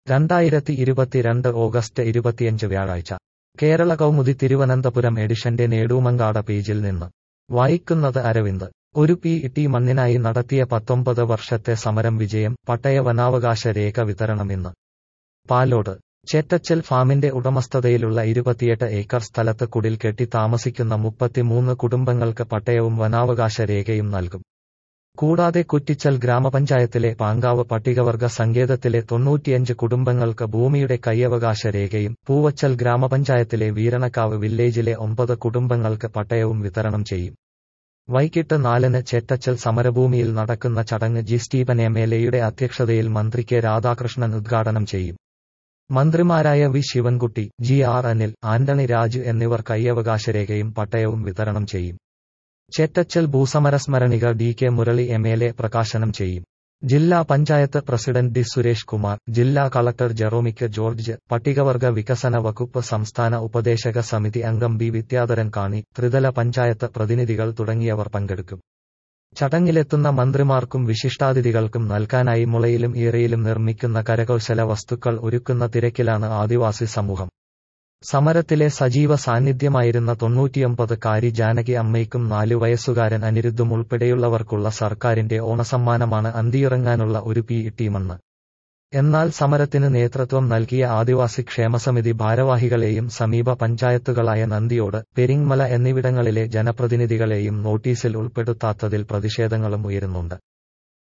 രണ്ടായിരത്തി ഇരുപത്തിരണ്ട് ഓഗസ്റ്റ് ഇരുപത്തിയഞ്ച് വ്യാഴാഴ്ച കേരള കൗമുദി തിരുവനന്തപുരം എഡിഷന്റെ നേടൂമങ്കാട പേജിൽ നിന്ന് വായിക്കുന്നത് അരവിന്ദ് ഒരു പി ടി മണ്ണിനായി നടത്തിയ പത്തൊമ്പത് വർഷത്തെ സമരം വിജയം പട്ടയ വനാവകാശ രേഖ വിതരണം ഇന്ന് പാലോട് ചേറ്റച്ചൽ ഫാമിന്റെ ഉടമസ്ഥതയിലുള്ള ഇരുപത്തിയെട്ട് ഏക്കർ സ്ഥലത്ത് കുടിൽ കെട്ടി താമസിക്കുന്ന മുപ്പത്തിമൂന്ന് കുടുംബങ്ങൾക്ക് പട്ടയവും വനാവകാശ രേഖയും നൽകും കൂടാതെ കുറ്റിച്ചൽ ഗ്രാമപഞ്ചായത്തിലെ പാങ്കാവ് പട്ടികവർഗ സങ്കേതത്തിലെ തൊണ്ണൂറ്റിയഞ്ച് കുടുംബങ്ങൾക്ക് ഭൂമിയുടെ കൈയവകാശ രേഖയും പൂവച്ചൽ ഗ്രാമപഞ്ചായത്തിലെ വീരണക്കാവ് വില്ലേജിലെ ഒമ്പത് കുടുംബങ്ങൾക്ക് പട്ടയവും വിതരണം ചെയ്യും വൈകിട്ട് നാലിന് ചേറ്റച്ചൽ സമരഭൂമിയിൽ നടക്കുന്ന ചടങ്ങ് ജി സ്റ്റീഫൻ എം എൽ എയുടെ അധ്യക്ഷതയിൽ മന്ത്രി കെ രാധാകൃഷ്ണൻ ഉദ്ഘാടനം ചെയ്യും മന്ത്രിമാരായ V Sivankutty G R Anil Antony Raju എന്നിവർ കൈയവകാശ രേഖയും പട്ടയവും വിതരണം ചെയ്യും ചേറ്റച്ചൽ ഭൂസമരസ്മരണിക D K Murali M L A പ്രകാശനം ചെയ്യും ജില്ലാ പഞ്ചായത്ത് പ്രസിഡന്റ് ഡി സുരേഷ് കുമാർ ജില്ലാ കളക്ടർ ജെറോമിക്ക് ജോർജ് പട്ടികവർഗ വികസന വകുപ്പ് സംസ്ഥാന ഉപദേശക സമിതി അംഗം ബി വിദ്യാധരൻ കാണി ത്രിതല പഞ്ചായത്ത് പ്രതിനിധികൾ തുടങ്ങിയവർ പങ്കെടുക്കും ചടങ്ങിലെത്തുന്ന മന്ത്രിമാർക്കും വിശിഷ്ടാതിഥികൾക്കും നൽകാനായി മുളയിലും ഈറയിലും നിർമ്മിക്കുന്ന കരകൗശല വസ്തുക്കൾ ഒരുക്കുന്ന തിരക്കിലാണ് ആദിവാസി സമൂഹം സമരത്തിലെ സജീവ സാന്നിധ്യമായിരുന്ന തൊണ്ണൂറ്റിയൊമ്പത് കാരി ജാനകി അമ്മയ്ക്കും നാലു വയസ്സുകാരൻ അനിരുദ്ധും ഉൾപ്പെടെയുള്ളവർക്കുള്ള സർക്കാരിന്റെ ഓണസമ്മാനമാണ് അന്തിയിറങ്ങാനുള്ള ഒരു പി ടീമെന്ന് എന്നാൽ സമരത്തിന് നേതൃത്വം നൽകിയ ആദിവാസി ക്ഷേമസമിതി ഭാരവാഹികളെയും സമീപ പഞ്ചായത്തുകളായ നന്ദിയോട് പെരിങ്മല എന്നിവിടങ്ങളിലെ ജനപ്രതിനിധികളെയും നോട്ടീസിൽ ഉൾപ്പെടുത്താത്തതിൽ പ്രതിഷേധങ്ങളും ഉയരുന്നുണ്ട്